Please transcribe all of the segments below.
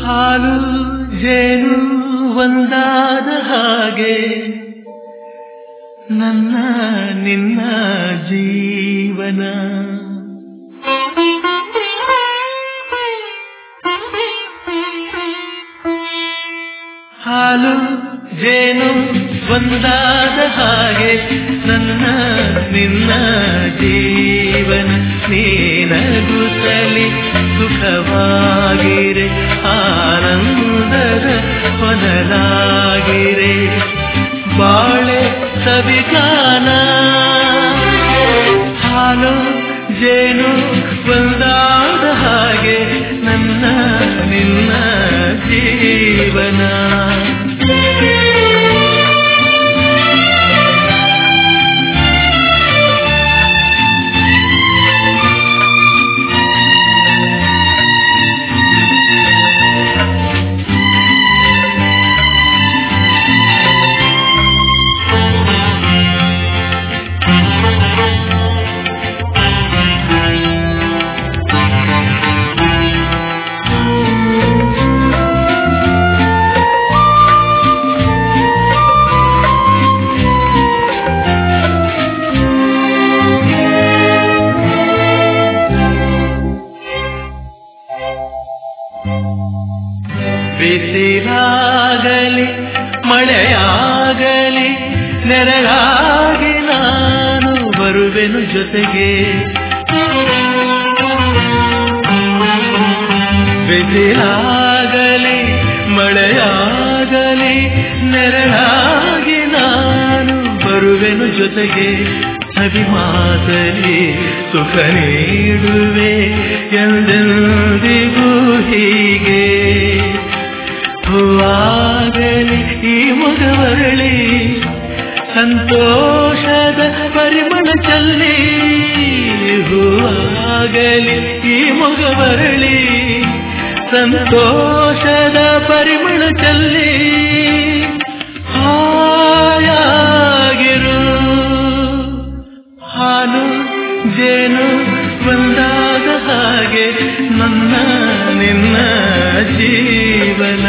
ಹಾಲು ಜೇನು ಒಂದಾದ ಹಾಗೆ ನನ್ನ ನಿನ್ನ ಜೀವನ ಹಾಲು ಜೇನು ಒಂದಾದ ಹಾಗೆ ನನ್ನ ನಿನ್ನ ಜೀವನ ನೀನಗುತ್ತಲಿ ಸುಖವಾಗಿರೆ ಆನಂದದ ಹೊನಲಾಗಿರೆ ಬಾಳೆ ಸವಿಗಾನ ಹಾಲು ಜೇನು ಒಂದಾದ ಹಾಗೆ ನನ್ನ ನಿನ್ನ ಜೀವನ ಬಿಸಿಲಾಗಲಿ ಮಳೆಯಾಗಲಿ ನೆರಳಾಗಿ ನಾನು ಬರುವೆನು ಜೊತೆಗೆ ಬಿಸಿಲಾಗಲಿ ಮಳೆಯಾಗಲಿ ನೆರಳಾಗಿ ನಾನು ಬರುವೆನು ಜೊತೆಗೆ ಸವಿ ಮಾತಲಿ ಸುಖ ನೀಡುವೆ ಎಂದೆಂದಿಗೂ ಹೀಗೆ ಹೂವಾಗಲಿ ಈ ಮುಗವರಳಿ ಸಂತೋಷದ ಪರಿಮಳ ಚಲ್ಲಿ ಹೂವಾಗಲಿ ಈ ಮುಗವರಳಿ ಸಂತೋಷದ ಪರಿಮಳ ಚಲ್ಲಿ ಹಾಯಾಗಿರು ಹಾಲು ಜೇನು ಒಂದಾದ ಹಾಗೆ ನನ್ನ ನಿನ್ನ ಜೀವನ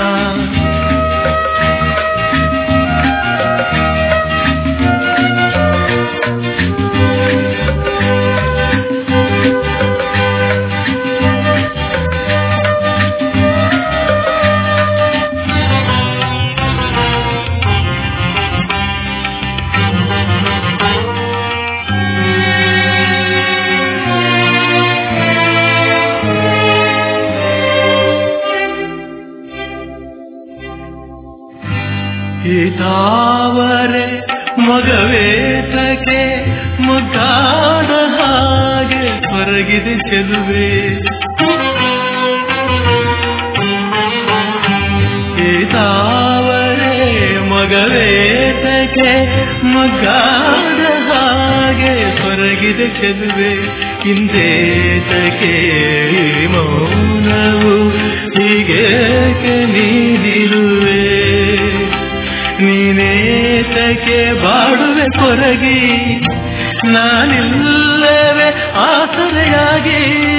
ಇದಾವರೆ ಮಗವೇತಕ್ಕೆ ಮುದ್ದಾದ ಹಾಗೆ ಹೊರಗಿದೆ ಚೆಲುವೆ ಇದಾವರೆ ಮಗವೇತಕ್ಕೆ ಮುದ್ದಾದ ಹಾಗೆ ಹೊರಗಿದೆ ಚೆಲುವೆ ಹಿಂದೇತಕ್ಕೆ ಮೌನವು ಹೀಗೇಕೆ ನೀಡಿರುವೆ ನೀನೇತಕ್ಕೆ ಬಾಡುವೆ ಕೊರಗಿ ನಾನಿಲ್ಲವೇ ಆಸರೆಯಾಗಿ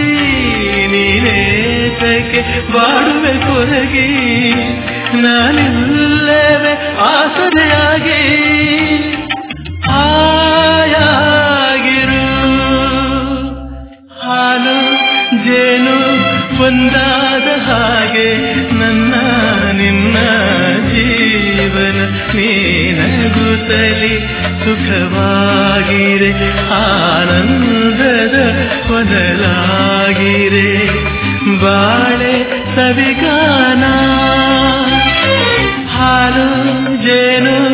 ನೀನೇತಕ್ಕೆ ಬಾಡುವೆ ಕೊರಗಿ ನಾನಿಲ್ಲವೇ ಆಸರೆಯಾಗಿ ಆಯಾಗಿರು ಹಾಲು ಜೇನು ಒಂದಾದ ಹಾಗೆ ನನ್ನ ನಿನ್ನ ಜೀವನ ನೀನಗುತ್ತಲಿ ಸುಖವಾಗಿರೆ ಆನಂದದ ಕೊನಲಾಗಿರೆ ಬಾಳೆ ಸವಿಗಾನ ಹಾಲು ಜೇನು